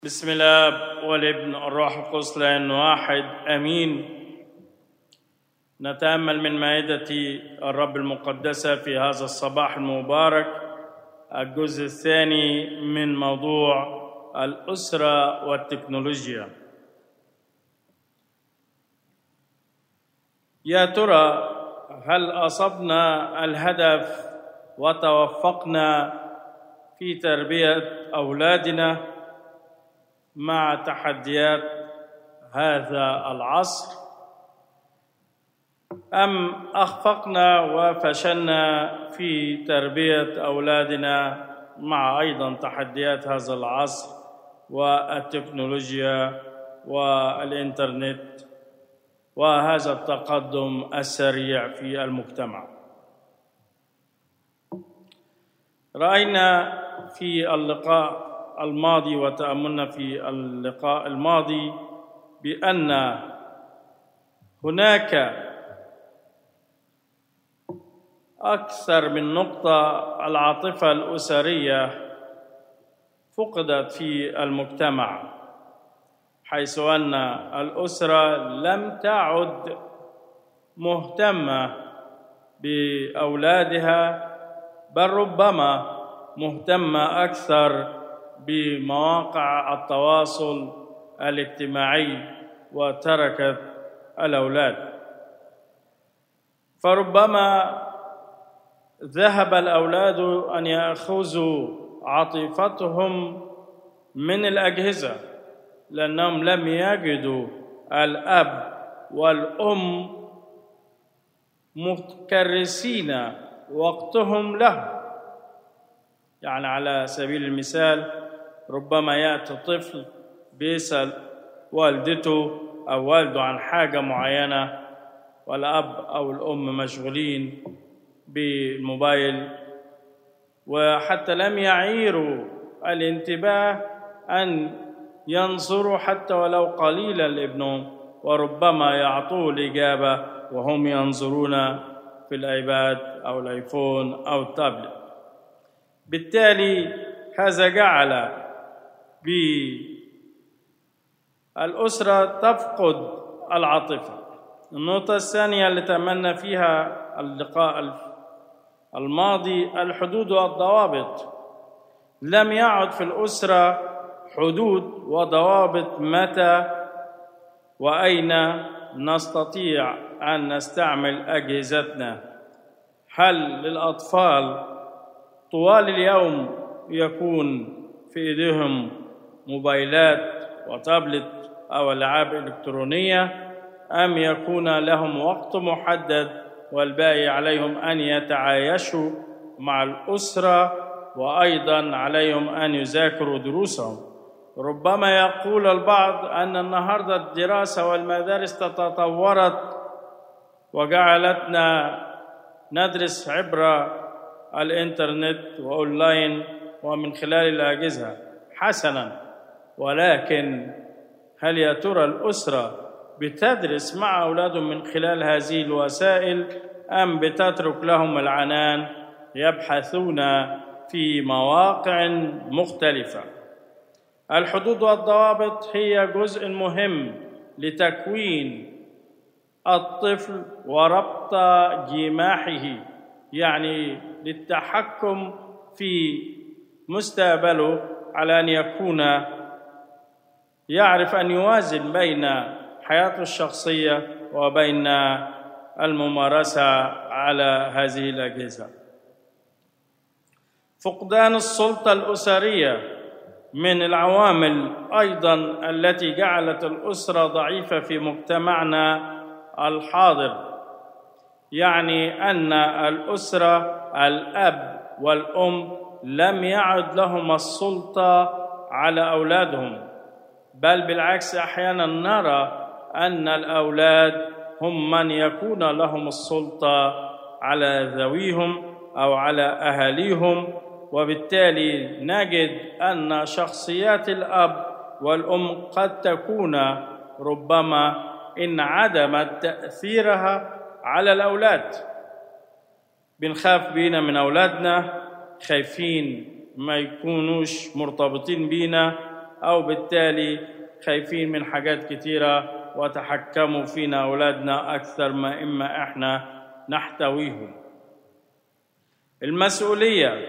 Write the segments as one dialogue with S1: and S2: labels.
S1: بسم الله والابن الروح القدس لأن واحد امين نتامل من مائده الرب المقدسه في هذا الصباح المبارك الجزء الثاني من موضوع الاسره والتكنولوجيا يا ترى هل اصبنا الهدف وتوفقنا في تربيه اولادنا مع تحديات هذا العصر ام اخفقنا وفشلنا في تربيه اولادنا مع ايضا تحديات هذا العصر والتكنولوجيا والانترنت وهذا التقدم السريع في المجتمع راينا في اللقاء الماضي وتاملنا في اللقاء الماضي بان هناك اكثر من نقطه العاطفه الاسريه فقدت في المجتمع حيث ان الاسره لم تعد مهتمه باولادها بل ربما مهتمه اكثر بمواقع التواصل الاجتماعي وتركت الاولاد فربما ذهب الاولاد ان ياخذوا عاطفتهم من الاجهزه لانهم لم يجدوا الاب والام مكرسين وقتهم له يعني على سبيل المثال ربما ياتي طفل بيسال والدته او والده عن حاجه معينه والاب او الام مشغولين بالموبايل وحتى لم يعيروا الانتباه ان ينظروا حتى ولو قليلا لابنهم وربما يعطوه الاجابه وهم ينظرون في الايباد او الايفون او التابلت بالتالي هذا جعل بالأسرة تفقد العاطفة النقطة الثانية اللي تأملنا فيها اللقاء الماضي الحدود والضوابط لم يعد في الأسرة حدود وضوابط متى وأين نستطيع أن نستعمل أجهزتنا هل للأطفال طوال اليوم يكون في ايديهم موبايلات وتابلت او العاب الكترونيه ام يكون لهم وقت محدد والباقي عليهم ان يتعايشوا مع الاسره وايضا عليهم ان يذاكروا دروسهم ربما يقول البعض ان النهارده الدراسه والمدارس تطورت وجعلتنا ندرس عبر الانترنت واونلاين ومن خلال الاجهزه حسنا ولكن هل يا ترى الاسره بتدرس مع اولادهم من خلال هذه الوسائل ام بتترك لهم العنان يبحثون في مواقع مختلفه الحدود والضوابط هي جزء مهم لتكوين الطفل وربط جماحه يعني للتحكم في مستقبله على ان يكون يعرف ان يوازن بين حياته الشخصيه وبين الممارسه على هذه الاجهزه فقدان السلطه الاسريه من العوامل ايضا التي جعلت الاسره ضعيفه في مجتمعنا الحاضر يعني ان الاسره الاب والام لم يعد لهم السلطه على اولادهم بل بالعكس احيانا نرى ان الاولاد هم من يكون لهم السلطه على ذويهم او على اهاليهم وبالتالي نجد ان شخصيات الاب والام قد تكون ربما انعدمت تاثيرها على الاولاد بنخاف بينا من اولادنا خايفين ما يكونوش مرتبطين بينا أو بالتالي خايفين من حاجات كتيرة وتحكموا فينا أولادنا أكثر ما إما إحنا نحتويهم المسؤولية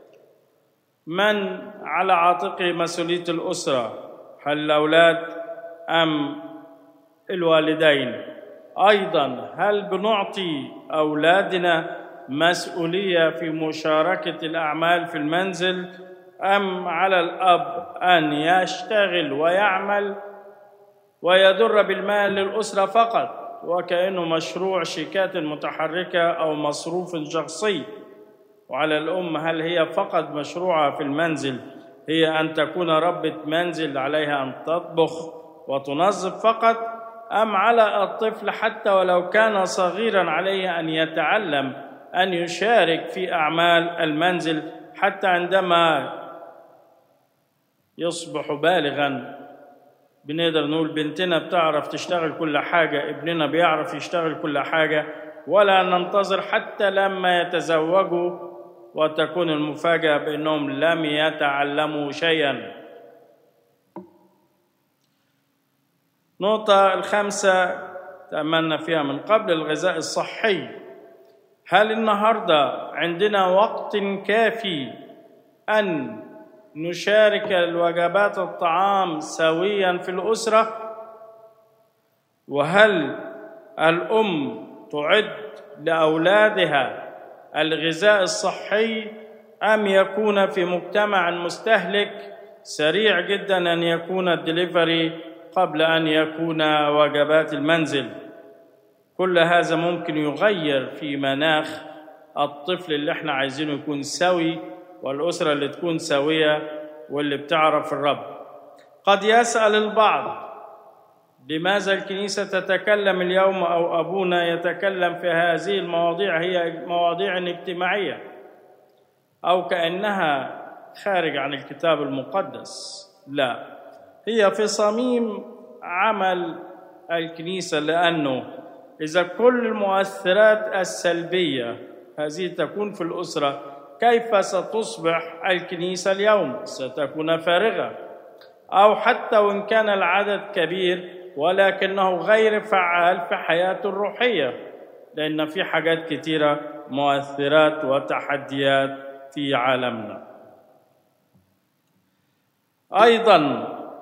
S1: من على عاتقه مسؤولية الأسرة هل الأولاد أم الوالدين أيضا هل بنعطي أولادنا مسؤولية في مشاركة الأعمال في المنزل أم على الأب أن يشتغل ويعمل ويدر بالمال للأسرة فقط وكأنه مشروع شيكات متحركة أو مصروف شخصي وعلى الأم هل هي فقط مشروعة في المنزل هي أن تكون ربة منزل عليها أن تطبخ وتنظف فقط أم على الطفل حتى ولو كان صغيرا عليه أن يتعلم أن يشارك في أعمال المنزل حتى عندما يصبح بالغا بنقدر نقول بنتنا بتعرف تشتغل كل حاجة ابننا بيعرف يشتغل كل حاجة ولا ننتظر حتى لما يتزوجوا وتكون المفاجأة بأنهم لم يتعلموا شيئا نقطة الخامسة تأملنا فيها من قبل الغذاء الصحي هل النهاردة عندنا وقت كافي أن نشارك الوجبات الطعام سويا في الأسرة وهل الأم تعد لأولادها الغذاء الصحي أم يكون في مجتمع مستهلك سريع جدا أن يكون الدليفري قبل أن يكون وجبات المنزل كل هذا ممكن يغير في مناخ الطفل اللي احنا عايزينه يكون سوي والأسرة اللي تكون سوية واللي بتعرف الرب قد يسأل البعض لماذا الكنيسة تتكلم اليوم أو أبونا يتكلم في هذه المواضيع هي مواضيع اجتماعية أو كأنها خارج عن الكتاب المقدس لا هي في صميم عمل الكنيسة لأنه إذا كل المؤثرات السلبية هذه تكون في الأسرة كيف ستصبح الكنيسة اليوم؟ ستكون فارغة أو حتى وإن كان العدد كبير ولكنه غير فعال في حياته الروحية لأن في حاجات كتيرة مؤثرات وتحديات في عالمنا أيضا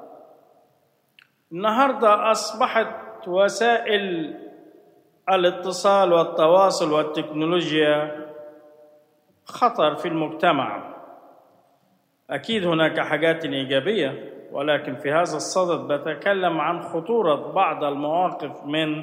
S1: النهاردة أصبحت وسائل الاتصال والتواصل والتكنولوجيا خطر في المجتمع اكيد هناك حاجات ايجابيه ولكن في هذا الصدد بتكلم عن خطوره بعض المواقف من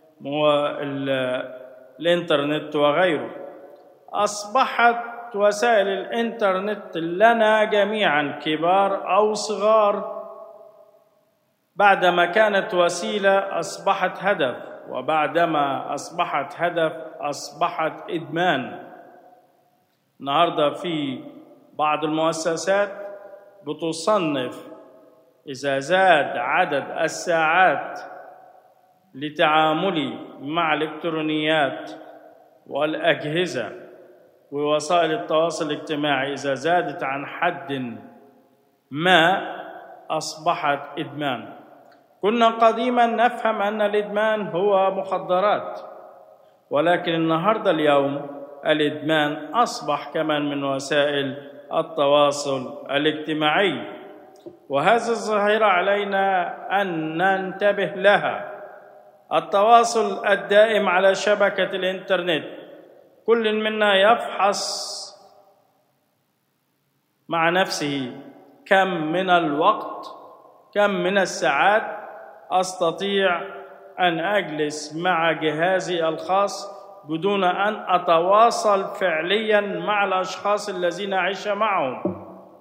S1: الانترنت وغيره اصبحت وسائل الانترنت لنا جميعا كبار او صغار بعدما كانت وسيله اصبحت هدف وبعدما اصبحت هدف اصبحت ادمان النهارده في بعض المؤسسات بتصنف اذا زاد عدد الساعات لتعاملي مع الالكترونيات والاجهزه ووسائل التواصل الاجتماعي اذا زادت عن حد ما اصبحت ادمان كنا قديما نفهم ان الادمان هو مخدرات ولكن النهارده اليوم الادمان اصبح كمان من وسائل التواصل الاجتماعي وهذه الظاهره علينا ان ننتبه لها التواصل الدائم على شبكه الانترنت كل منا يفحص مع نفسه كم من الوقت كم من الساعات استطيع ان اجلس مع جهازي الخاص بدون ان اتواصل فعليا مع الاشخاص الذين اعيش معهم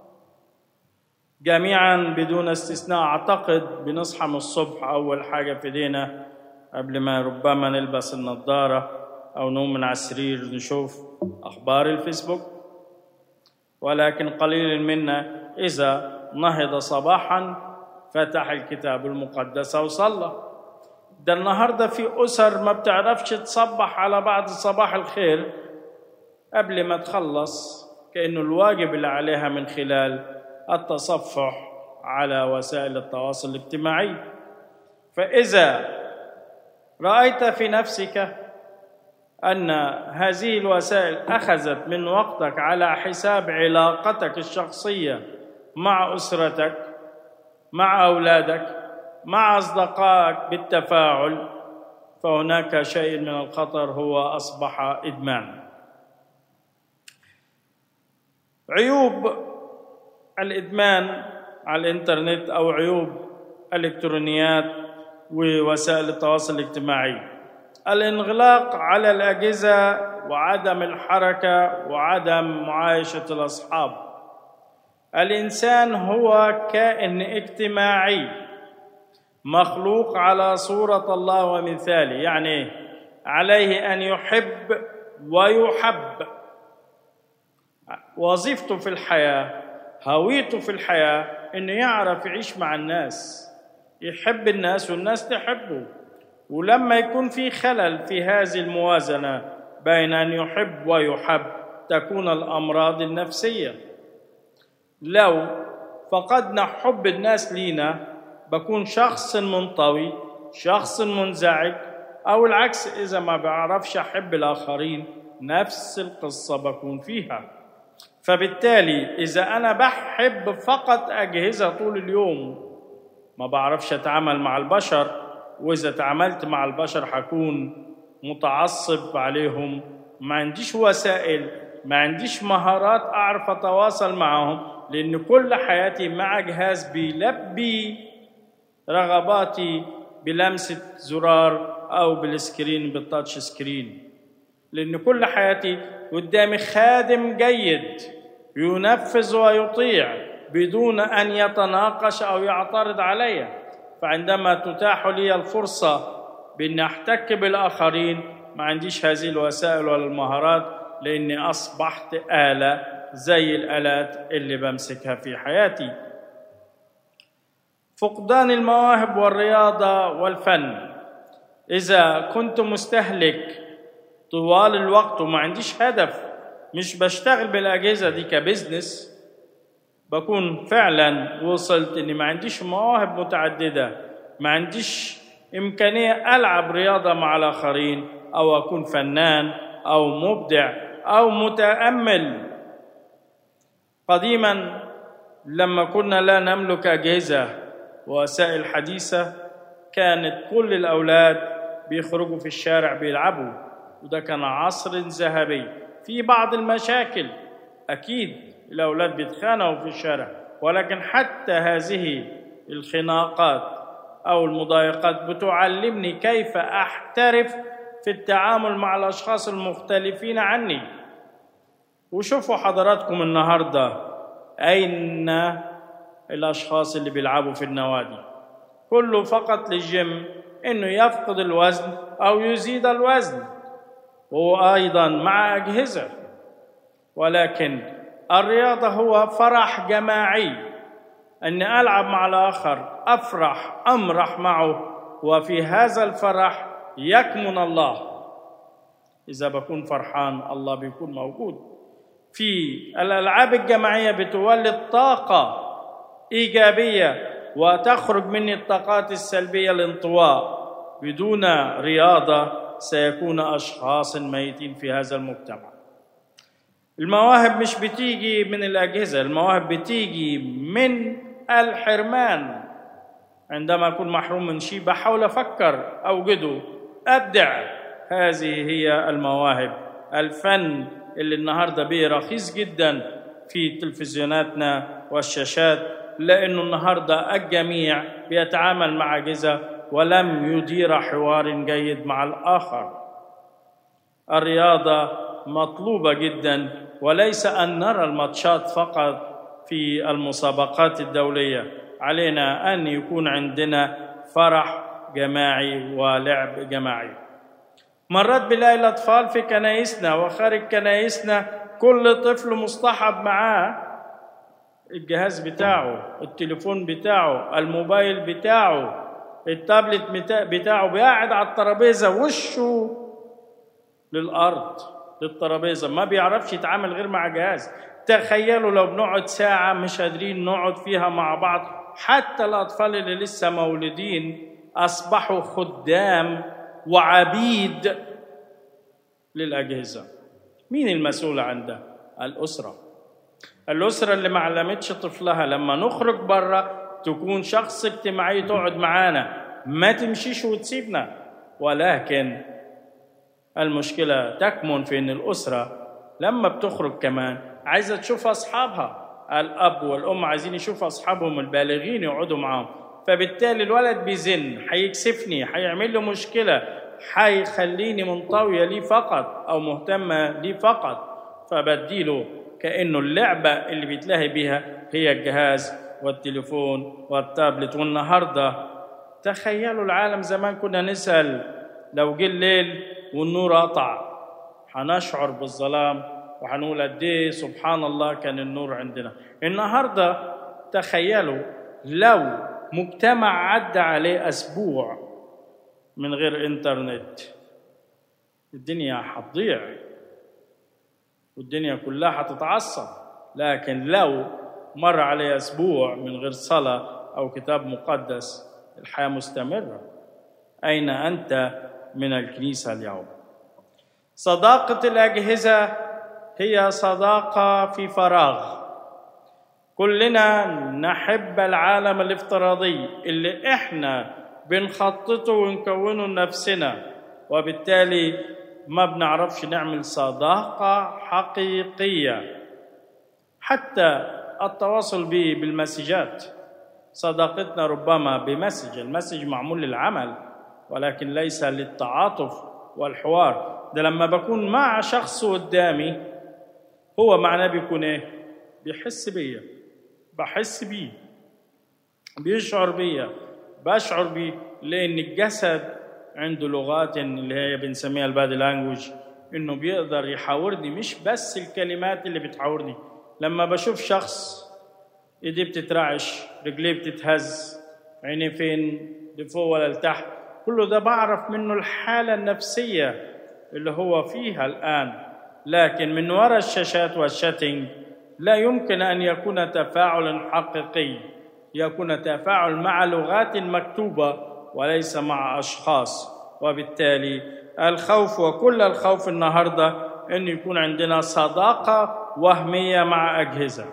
S1: جميعا بدون استثناء اعتقد بنصحى من الصبح اول حاجه في ايدينا قبل ما ربما نلبس النظاره او نقوم من على السرير نشوف اخبار الفيسبوك ولكن قليل منا اذا نهض صباحا فتح الكتاب المقدس وصلى ده النهارده في اسر ما بتعرفش تصبح على بعض صباح الخير قبل ما تخلص كانه الواجب اللي عليها من خلال التصفح على وسائل التواصل الاجتماعي فاذا رايت في نفسك ان هذه الوسائل اخذت من وقتك على حساب علاقتك الشخصيه مع اسرتك مع اولادك مع اصدقائك بالتفاعل فهناك شيء من الخطر هو اصبح ادمان عيوب الادمان على الانترنت او عيوب الالكترونيات ووسائل التواصل الاجتماعي الانغلاق على الاجهزه وعدم الحركه وعدم معايشه الاصحاب الانسان هو كائن اجتماعي مخلوق على صوره الله ومثاله يعني عليه ان يحب ويحب وظيفته في الحياه هويته في الحياه انه يعرف يعيش مع الناس يحب الناس والناس تحبه ولما يكون في خلل في هذه الموازنه بين ان يحب ويحب تكون الامراض النفسيه لو فقدنا حب الناس لينا بكون شخص منطوي شخص منزعج او العكس اذا ما بعرفش احب الاخرين نفس القصه بكون فيها فبالتالي اذا انا بحب فقط اجهزه طول اليوم ما بعرفش اتعامل مع البشر واذا تعاملت مع البشر حكون متعصب عليهم ما عنديش وسائل ما عنديش مهارات اعرف اتواصل معهم لان كل حياتي مع جهاز بيلبي رغباتي بلمسه زرار او بالسكرين بالتاتش سكرين لان كل حياتي قدامي خادم جيد ينفذ ويطيع بدون ان يتناقش او يعترض علي فعندما تتاح لي الفرصه باني احتك بالاخرين ما عنديش هذه الوسائل ولا المهارات لاني اصبحت اله زي الالات اللي بمسكها في حياتي فقدان المواهب والرياضه والفن اذا كنت مستهلك طوال الوقت وما عنديش هدف مش بشتغل بالاجهزه دي كبزنس بكون فعلا وصلت اني ما عنديش مواهب متعدده ما عنديش امكانيه العب رياضه مع الاخرين او اكون فنان او مبدع او متامل قديما لما كنا لا نملك اجهزه ووسائل حديثه كانت كل الاولاد بيخرجوا في الشارع بيلعبوا وده كان عصر ذهبي في بعض المشاكل اكيد الاولاد بيتخانقوا في الشارع ولكن حتى هذه الخناقات او المضايقات بتعلمني كيف احترف في التعامل مع الاشخاص المختلفين عني وشوفوا حضراتكم النهارده اين الاشخاص اللي بيلعبوا في النوادي كله فقط للجيم انه يفقد الوزن او يزيد الوزن وهو ايضا مع اجهزه ولكن الرياضه هو فرح جماعي اني العب مع الاخر افرح امرح معه وفي هذا الفرح يكمن الله اذا بكون فرحان الله بيكون موجود في الالعاب الجماعيه بتولد طاقه ايجابيه وتخرج مني الطاقات السلبيه الانطواء بدون رياضه سيكون اشخاص ميتين في هذا المجتمع المواهب مش بتيجي من الاجهزه المواهب بتيجي من الحرمان عندما اكون محروم من شيء بحاول افكر اوجده ابدع هذه هي المواهب الفن اللي النهارده بيه رخيص جدا في تلفزيوناتنا والشاشات لانه النهارده الجميع بيتعامل مع اجهزه ولم يدير حوار جيد مع الاخر الرياضه مطلوبه جدا وليس ان نرى الماتشات فقط في المسابقات الدوليه علينا ان يكون عندنا فرح جماعي ولعب جماعي مرات بنلاقي الاطفال في كنايسنا وخارج كنايسنا كل طفل مصطحب معاه الجهاز بتاعه التليفون بتاعه الموبايل بتاعه التابلت بتاعه قاعد على الترابيزه وشه للارض للترابيزه ما بيعرفش يتعامل غير مع جهاز تخيلوا لو بنقعد ساعه مش قادرين نقعد فيها مع بعض حتى الأطفال اللي لسه مولودين أصبحوا خدام وعبيد للأجهزة مين المسؤول عن ده؟ الأسرة الأسرة اللي ما علمتش طفلها لما نخرج بره تكون شخص اجتماعي تقعد معانا ما تمشيش وتسيبنا ولكن المشكلة تكمن في أن الأسرة لما بتخرج كمان عايزة تشوف أصحابها الأب والأم عايزين يشوفوا أصحابهم البالغين يقعدوا معاهم فبالتالي الولد بيزن هيكسفني هيعمل له مشكلة هيخليني منطوية ليه فقط أو مهتمة ليه فقط فبديله كأنه اللعبة اللي بيتلهي بيها هي الجهاز والتليفون والتابلت والنهارده تخيلوا العالم زمان كنا نسأل لو جه الليل والنور قطع هنشعر بالظلام وهنقول قد ايه سبحان الله كان النور عندنا النهارده تخيلوا لو مجتمع عدى عليه اسبوع من غير انترنت الدنيا هتضيع والدنيا كلها هتتعصب لكن لو مر عليه اسبوع من غير صلاه او كتاب مقدس الحياه مستمره اين انت من الكنيسه اليوم صداقه الاجهزه هي صداقه في فراغ كلنا نحب العالم الافتراضي اللي احنا بنخططه ونكونه لنفسنا وبالتالي ما بنعرفش نعمل صداقه حقيقيه حتى التواصل به بالمسجات صداقتنا ربما بمسج المسج معمول للعمل ولكن ليس للتعاطف والحوار ده لما بكون مع شخص قدامي هو معناه بيكون ايه بيحس بيا بحس بيه بيشعر بيا بشعر بيه لان الجسد عنده لغات اللي هي بنسميها البادي لانجوج انه بيقدر يحاورني مش بس الكلمات اللي بتحاورني لما بشوف شخص ايديه بتترعش رجليه بتتهز عينيه فين لفوق ولا لتحت كله ده بعرف منه الحالة النفسية اللي هو فيها الآن لكن من وراء الشاشات والشاتنج لا يمكن أن يكون تفاعل حقيقي يكون تفاعل مع لغات مكتوبة وليس مع أشخاص وبالتالي الخوف وكل الخوف النهارده أن يكون عندنا صداقة وهمية مع أجهزة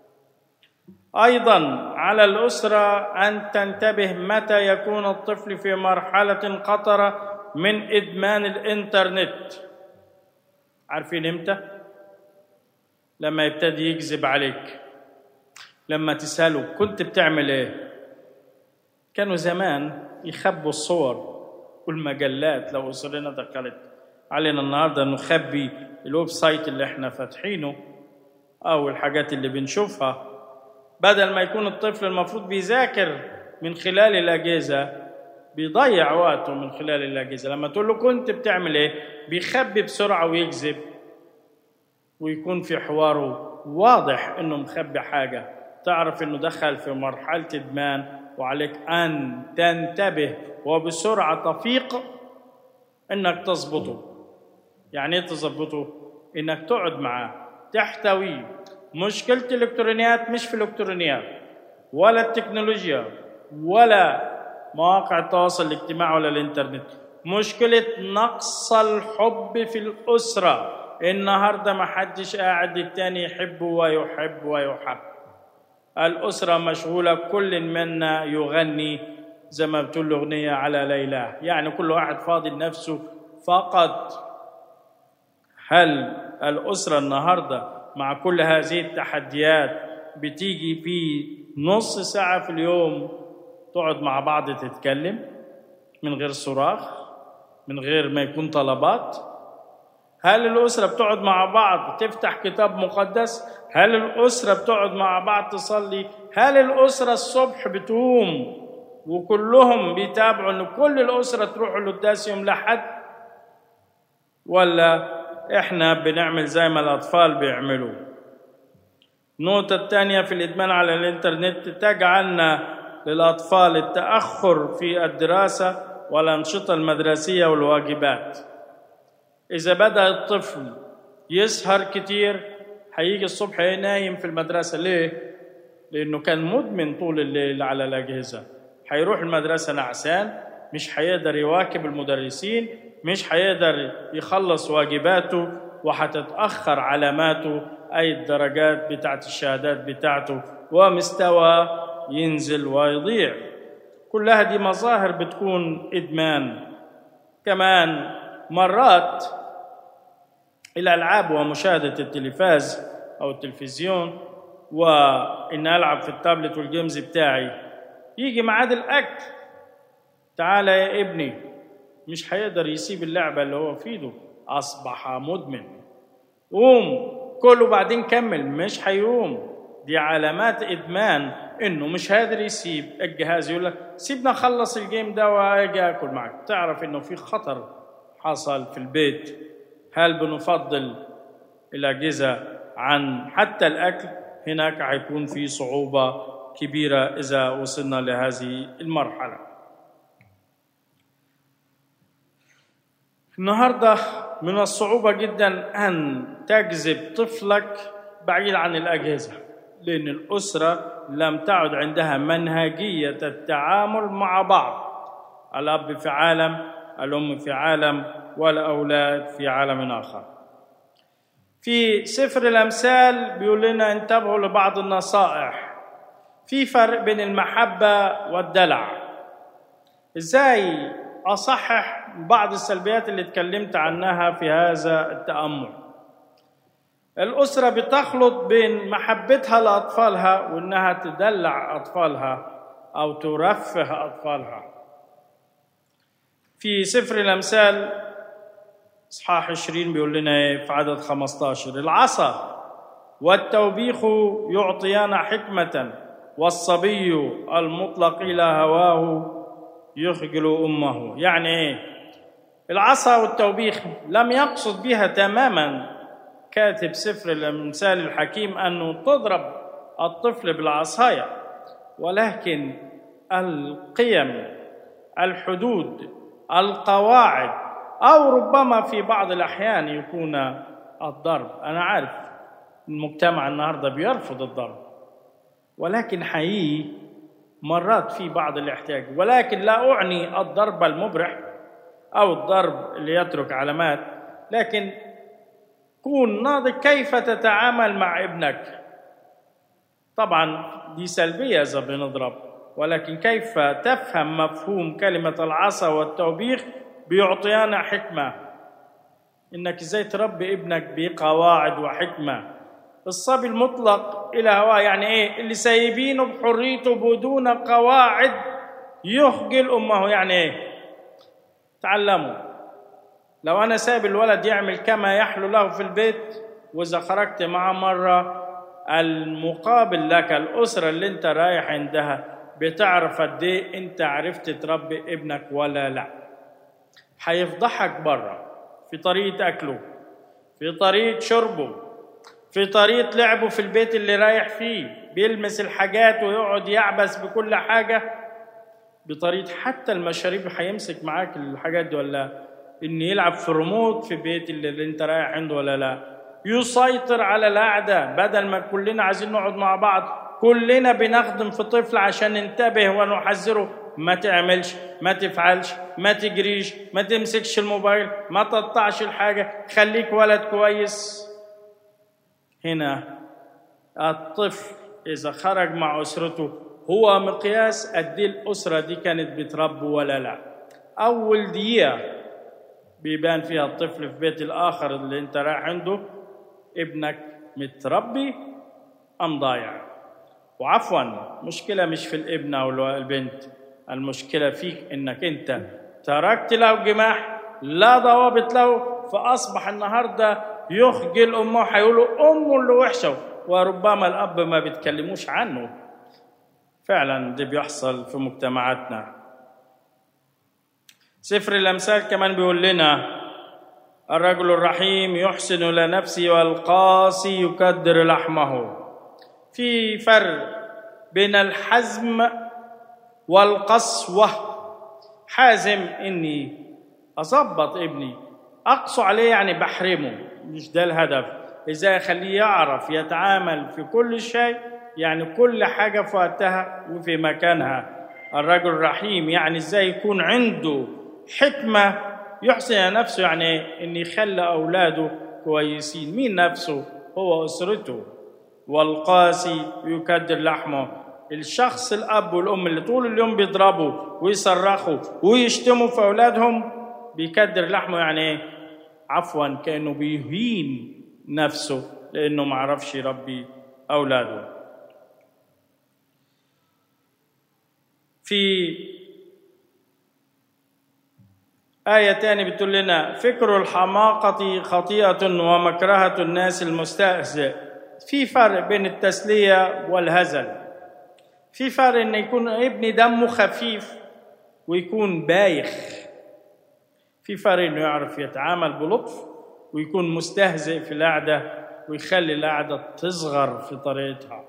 S1: ايضا على الاسره ان تنتبه متى يكون الطفل في مرحله خطره من ادمان الانترنت عارفين امتى لما يبتدي يكذب عليك لما تساله كنت بتعمل ايه كانوا زمان يخبوا الصور والمجلات لو اسرنا دخلت علينا النهارده نخبي الويب سايت اللي احنا فاتحينه او الحاجات اللي بنشوفها بدل ما يكون الطفل المفروض بيذاكر من خلال الأجهزة بيضيع وقته من خلال الأجهزة لما تقول له كنت بتعمل إيه بيخبي بسرعة ويكذب ويكون في حواره واضح إنه مخبي حاجة تعرف إنه دخل في مرحلة إدمان وعليك أن تنتبه وبسرعة تفيق إنك تظبطه يعني إيه تظبطه؟ إنك تقعد معاه تحتويه مشكلة الإلكترونيات مش في الإلكترونيات ولا التكنولوجيا ولا مواقع التواصل الاجتماعي ولا الإنترنت مشكلة نقص الحب في الأسرة النهاردة ما حدش قاعد التاني يحب ويحب ويحب الأسرة مشغولة كل منا يغني زي ما بتقول أغنية على ليلى يعني كل واحد فاضي لنفسه فقط هل الأسرة النهارده مع كل هذه التحديات بتيجي في نص ساعة في اليوم تقعد مع بعض تتكلم من غير صراخ من غير ما يكون طلبات هل الأسرة بتقعد مع بعض تفتح كتاب مقدس هل الأسرة بتقعد مع بعض تصلي هل الأسرة الصبح بتقوم وكلهم بيتابعوا ان كل الأسرة تروح القداس يوم لحد ولا احنا بنعمل زي ما الاطفال بيعملوا النقطه الثانيه في الادمان على الانترنت تجعلنا للاطفال التاخر في الدراسه والانشطه المدرسيه والواجبات اذا بدا الطفل يسهر كتير هيجي الصبح نايم في المدرسه ليه لانه كان مدمن طول الليل على الاجهزه هيروح المدرسه نعسان مش هيقدر يواكب المدرسين مش هيقدر يخلص واجباته وهتتاخر علاماته اي الدرجات بتاعت الشهادات بتاعته ومستوى ينزل ويضيع كلها دي مظاهر بتكون ادمان كمان مرات الالعاب ومشاهده التلفاز او التلفزيون وان العب في التابلت والجيمز بتاعي يجي ميعاد الاكل تعالى يا ابني مش هيقدر يسيب اللعبه اللي هو في ايده اصبح مدمن قوم كله بعدين كمل مش هيقوم دي علامات ادمان انه مش قادر يسيب الجهاز يقول لك سيبنا اخلص الجيم ده واجي اكل معك تعرف انه في خطر حصل في البيت هل بنفضل الاجهزه عن حتى الاكل هناك هيكون في صعوبه كبيره اذا وصلنا لهذه المرحله النهارده من الصعوبه جدا ان تجذب طفلك بعيد عن الاجهزه لان الاسره لم تعد عندها منهجيه التعامل مع بعض الاب في عالم الام في عالم والاولاد في عالم اخر في سفر الامثال بيقول لنا انتبهوا لبعض النصائح في فرق بين المحبه والدلع ازاي اصحح بعض السلبيات اللي اتكلمت عنها في هذا التامل الاسره بتخلط بين محبتها لاطفالها وانها تدلع اطفالها او ترفه اطفالها في سفر الامثال اصحاح 20 بيقول لنا ايه في عدد 15 العصا والتوبيخ يعطيان حكمه والصبي المطلق الى هواه يخجل امه يعني ايه العصا والتوبيخ لم يقصد بها تماما كاتب سفر الامثال الحكيم انه تضرب الطفل بالعصايه ولكن القيم الحدود القواعد او ربما في بعض الاحيان يكون الضرب انا عارف المجتمع النهارده بيرفض الضرب ولكن حقيقي مرات في بعض الاحتياج ولكن لا اعني الضرب المبرح او الضرب اللي يترك علامات لكن كون ناضج كيف تتعامل مع ابنك طبعا دي سلبيه اذا بنضرب ولكن كيف تفهم مفهوم كلمه العصا والتوبيخ بيعطيانا حكمه انك ازاي تربي ابنك بقواعد وحكمه الصبي المطلق الى هواه يعني ايه اللي سايبينه بحريته بدون قواعد يخجل امه يعني ايه تعلموا لو انا سايب الولد يعمل كما يحلو له في البيت واذا خرجت معه مره المقابل لك الاسره اللي انت رايح عندها بتعرف قد ايه انت عرفت تربي ابنك ولا لا هيفضحك بره في طريقه اكله في طريقه شربه في طريقه لعبه في البيت اللي رايح فيه بيلمس الحاجات ويقعد يعبس بكل حاجه بطريقه حتى المشاريب هيمسك معاك الحاجات دي ولا ان يلعب في ريموت في بيت اللي, اللي انت رايح عنده ولا لا يسيطر على القعده بدل ما كلنا عايزين نقعد مع بعض كلنا بنخدم في طفل عشان ننتبه ونحذره ما تعملش ما تفعلش ما تجريش ما تمسكش الموبايل ما تقطعش الحاجه خليك ولد كويس هنا الطفل اذا خرج مع اسرته هو مقياس قد ايه الاسره دي كانت بتربي ولا لا اول دقيقه بيبان فيها الطفل في بيت الاخر اللي انت رايح عنده ابنك متربي ام ضايع وعفوا مشكله مش في الابن او البنت المشكله فيك انك انت تركت له جماح لا ضوابط له فاصبح النهارده يخجل امه هيقولوا امه اللي وحشه وربما الاب ما بيتكلموش عنه فعلا ده بيحصل في مجتمعاتنا سفر الامثال كمان بيقول لنا الرجل الرحيم يحسن الى نفسه والقاسي يكدر لحمه في فرق بين الحزم والقسوه حازم اني اظبط ابني اقسو عليه يعني بحرمه مش ده الهدف ازاي اخليه يعرف يتعامل في كل شيء يعني كل حاجة في وقتها وفي مكانها الرجل الرحيم يعني ازاي يكون عنده حكمة يحسن نفسه يعني ان يخلي اولاده كويسين مين نفسه هو اسرته والقاسي يكدر لحمه الشخص الاب والام اللي طول اليوم بيضربوا ويصرخوا ويشتموا في اولادهم بيكدر لحمه يعني ايه عفوا كانه بيهين نفسه لانه ما عرفش يربي اولاده في آية تانية بتقول لنا فكر الحماقة خطيئة ومكرهة الناس المستهزئ في فرق بين التسلية والهزل في فرق ان يكون ابني دمه خفيف ويكون بايخ في فرق انه يعرف يتعامل بلطف ويكون مستهزئ في القعده ويخلي القعده تصغر في طريقتها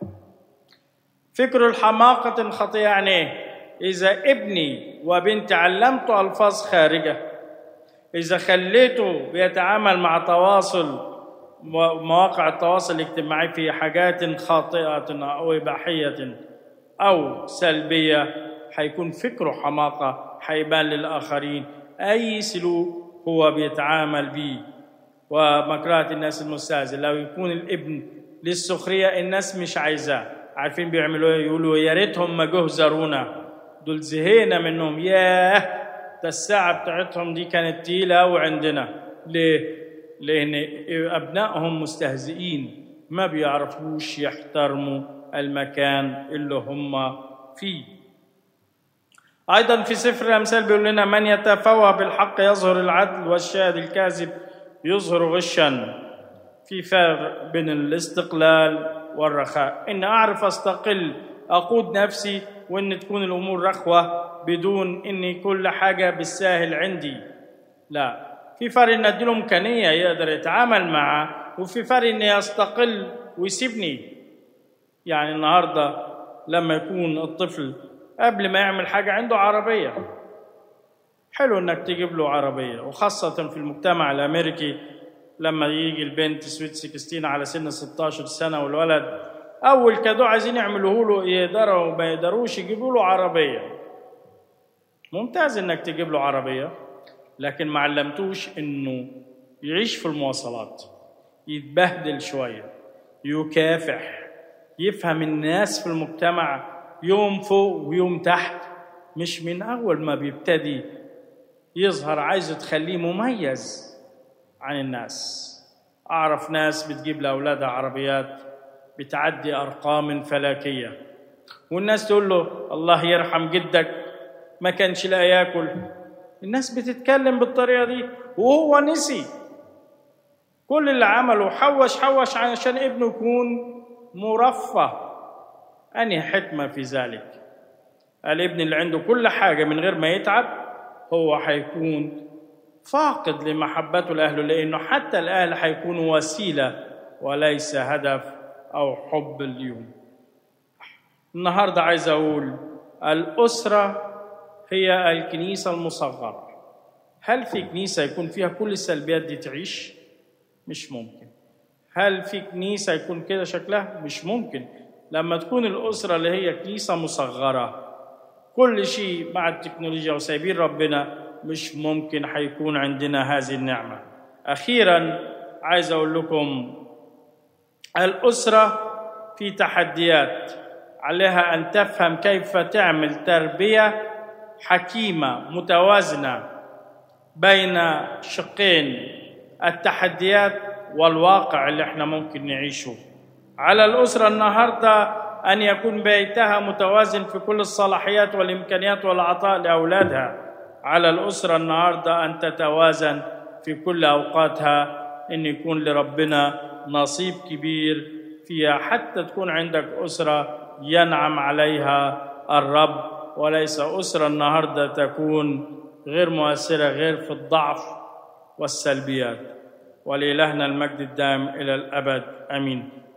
S1: فكر الحماقه الخطيئه يعني ايه اذا ابني وبنتي علمته الفاظ خارجه اذا خليته بيتعامل مع تواصل مواقع التواصل الاجتماعي في حاجات خاطئه او اباحيه أو سلبية حيكون فكره حماقة حيبان للآخرين أي سلوك هو بيتعامل به ومكرهة الناس المستهزئ لو يكون الابن للسخرية الناس مش عايزاه عارفين بيعملوا ايه يقولوا يا ريتهم ما جه زارونا دول زهقنا منهم ياه ده الساعة بتاعتهم دي كانت تقيلة أوي عندنا ليه؟ لأن أبنائهم مستهزئين ما بيعرفوش يحترموا المكان اللي هم فيه أيضا في سفر الأمثال بيقول لنا من يتفوه بالحق يظهر العدل والشاهد الكاذب يظهر غشا في فرق بين الاستقلال والرخاء إن أعرف أستقل أقود نفسي وإن تكون الأمور رخوة بدون إن كل حاجة بالساهل عندي لا في فرق إن أديله إمكانية يقدر يتعامل معه وفي فرق إن يستقل ويسيبني يعني النهارده لما يكون الطفل قبل ما يعمل حاجه عنده عربيه حلو انك تجيب له عربيه وخاصه في المجتمع الامريكي لما يجي البنت سويت 16 على سن 16 سنه والولد اول كادو عايزين يعملوه له يقدروا وما يقدروش يجيبوا له عربيه ممتاز انك تجيب له عربيه لكن ما علمتوش انه يعيش في المواصلات يتبهدل شويه يكافح يفهم الناس في المجتمع يوم فوق ويوم تحت مش من أول ما بيبتدي يظهر عايزه تخليه مميز عن الناس أعرف ناس بتجيب لأولادها عربيات بتعدي أرقام فلكية والناس تقول له الله يرحم جدك ما كانش لا ياكل الناس بتتكلم بالطريقة دي وهو نسي كل اللي عمله حوش حوش عشان ابنه يكون مرفه أنهي حكمة في ذلك الابن اللي عنده كل حاجة من غير ما يتعب هو حيكون فاقد لمحبته لأهله لأنه حتى الأهل حيكونوا وسيلة وليس هدف أو حب اليوم النهاردة عايز أقول الأسرة هي الكنيسة المصغرة هل في كنيسة يكون فيها كل السلبيات دي تعيش؟ مش ممكن هل في كنيسة يكون كده شكلها؟ مش ممكن لما تكون الأسرة اللي هي كنيسة مصغرة كل شيء مع التكنولوجيا وسايبين ربنا مش ممكن حيكون عندنا هذه النعمة أخيرا عايز أقول لكم الأسرة في تحديات عليها أن تفهم كيف تعمل تربية حكيمة متوازنة بين شقين التحديات والواقع اللي احنا ممكن نعيشه على الأسرة النهاردة أن يكون بيتها متوازن في كل الصلاحيات والإمكانيات والعطاء لأولادها على الأسرة النهاردة أن تتوازن في كل أوقاتها أن يكون لربنا نصيب كبير فيها حتى تكون عندك أسرة ينعم عليها الرب وليس أسرة النهاردة تكون غير مؤثرة غير في الضعف والسلبيات ولإلهنا المجد الدائم إلى الأبد آمين